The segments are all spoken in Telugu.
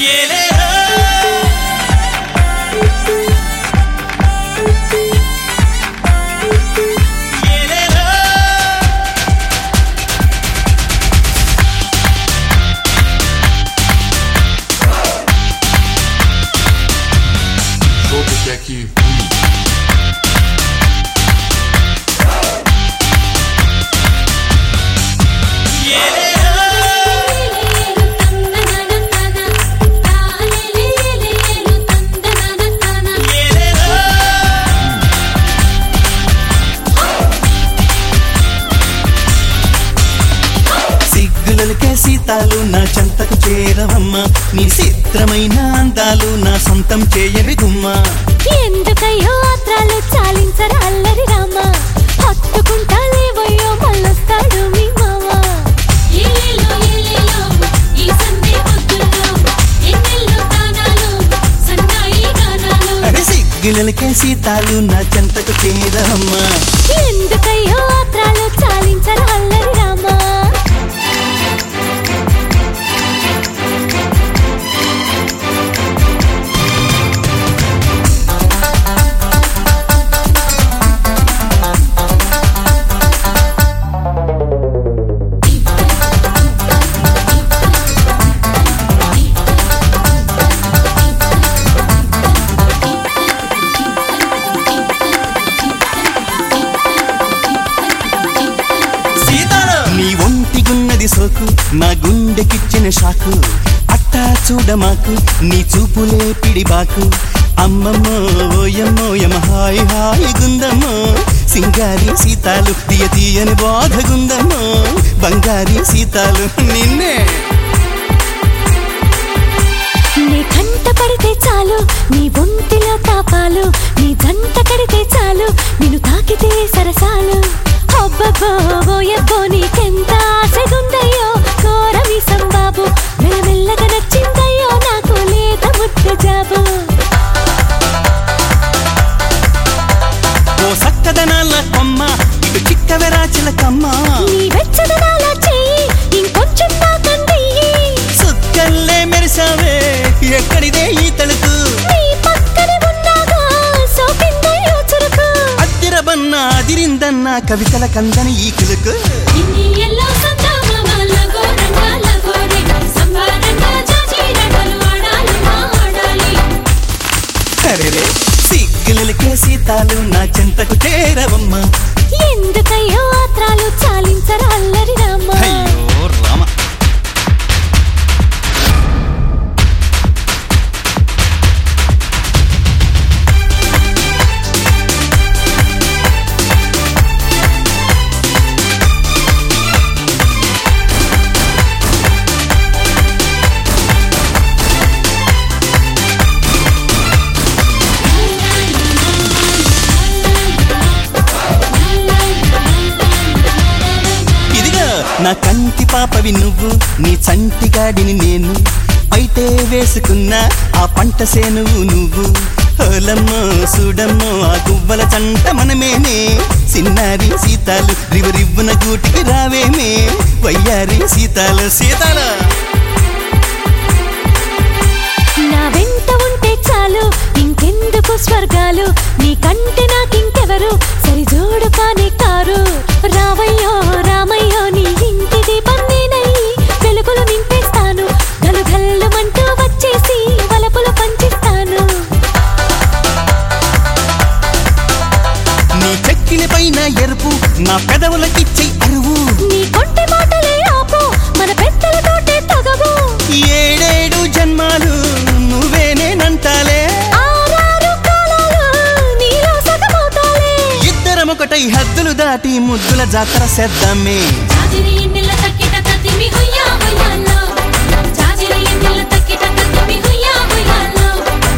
aqui. సిగ్గులకే సీతాలు నా చెంతకు చేరవమ్మా నీ చిత్రమైన అందాలు నా సొంతం చేయవి గుమ్మా ఎందుకయ్యో ఆత్రాలు చాలించరా అల్లరి రామ హత్తుకుంటా లేవయ్యో మళ్ళొస్తాడు మీ మామ ఏలేలో ఏలేలో ఈ సందే పొద్దుల్లో ఎన్నెల్లో తానాలు సన్నాయి గానాలు అరే సిగ్గులకే సీతాలు నా చెంతకు చేరవమ్మా ఎందుకయ్యో ఆత్రాలు చాలించరా అల్లరి రామ సీతాలు నీ ఒంటిగున్నది సోకు నా గుండెకిచ్చిన షాకు అట్టా చూడమాకు నీ చూపులే పిడిబాకు అమ్మమ్మో ఓయమ్మో యమ హాయి హాయి గుందమ్మో సింగారి సీతాలు తీయ తీయని బాధగుందమ్మో బంగారి సీతాలు నిన్నే నీ కంట పడితే చాలు నీ ఒంటిలో తాపాలు నీ జంట కడితే చాలు నిన్ను తాకితే సరసాలు అబ్బబ్బో ఓయబ్బో నీకెంత ఆశగుందయ్యో కోరమి సంబాబు మెల్లమెల్లగా నచ్చిందయ్యో నాకు లేత ముద్ద జాబు ఓ సక్కదనాల కొమ్మ ఇటు చిక్కవెరా చిలకమ్మ నీ వెచ్చదనాల చెయ్యి ఇంకొంచెం నాకందయ్యి సుక్కల్లే మెరిసావే ఎక్కడిదే ఈ తలుకు నీ పక్కన ఉన్నాగా సోకిందయ్యో చురుకు అద్దిరబన్న అదిరిందన్న కవితల కందని ఈ కిలుకు ఇన్ని ఎల్లో సందమామల గోరంగాల గోరి సంబారంగా జాజి నటలు ఆడాలి మా ఆడాలి అరెరే సిగ్గులకే సీతాలు నా చెంతకు చేరవమ్మా ఎందుకయ్యో ఆత్రాలు చాలించరా అల్లరి రామ అయ్యో రామ ఇదిగా నా కంటి పాపవి నువ్వు నీ చంటిగాడిని నేను అయితే వేసుకున్నా ఆ పంట సేనువు నువ్వు హోలమ్మో సూడమ్మో ఆ గువ్వల చంట మనమేనే సిన్నారి సీతాలు రివు రివ్వున గూటికి రావేమే వయ్యారి సీతాలు సీతాల నా వెంట ఉంటే చాలు ఇంకెందుకు స్వర్గాలు నీ కంటే నాకింకెవరు సరిజోడు కానే కారు రావయ్యో రామయ్యో నీ ఇంటి దీపం నేనయ్యి వెలుగులు నింపేస్తాను గలు గల్లుమంటూ వచ్చేసి వలపులు పంచిస్తాను నీ చెక్కిలి పైన ఎరుపు నా పెదవులకిచ్చే అరువు నీ కొంటి మాటలే ఆపు మన పెద్దలతోటే తగవు ఏడేడు జన్మాలు నువ్వేనేనంటాలే ఆరారు కాలాలు నీలో సగమవుతాలే ఇద్దరం ఒకటై హద్దులు దాటి ముద్దుల జాతర చేద్దామే జాజిరి ఎన్నెల తక్కిట తతిమి హుయ్యా హుయ్యాలో జాజిరి ఎన్నెల తక్కిట తతిమి హుయ్యా హుయ్యాలో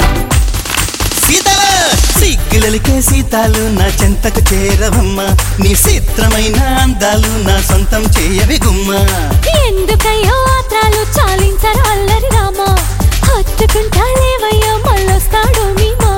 సీతల సిగ్గులకే సీతాలు నా చెంతకు చేరవమ్మ నీ చిత్రమైన అందాలు నా సొంతం చేయవి గుమ్మ ఎందుకయ్యో ఆత్రాలు చాలించరు అల్లరి రామ హత్తుకుంటా లేవయ్యో మళ్ళొస్తాడు మీ మా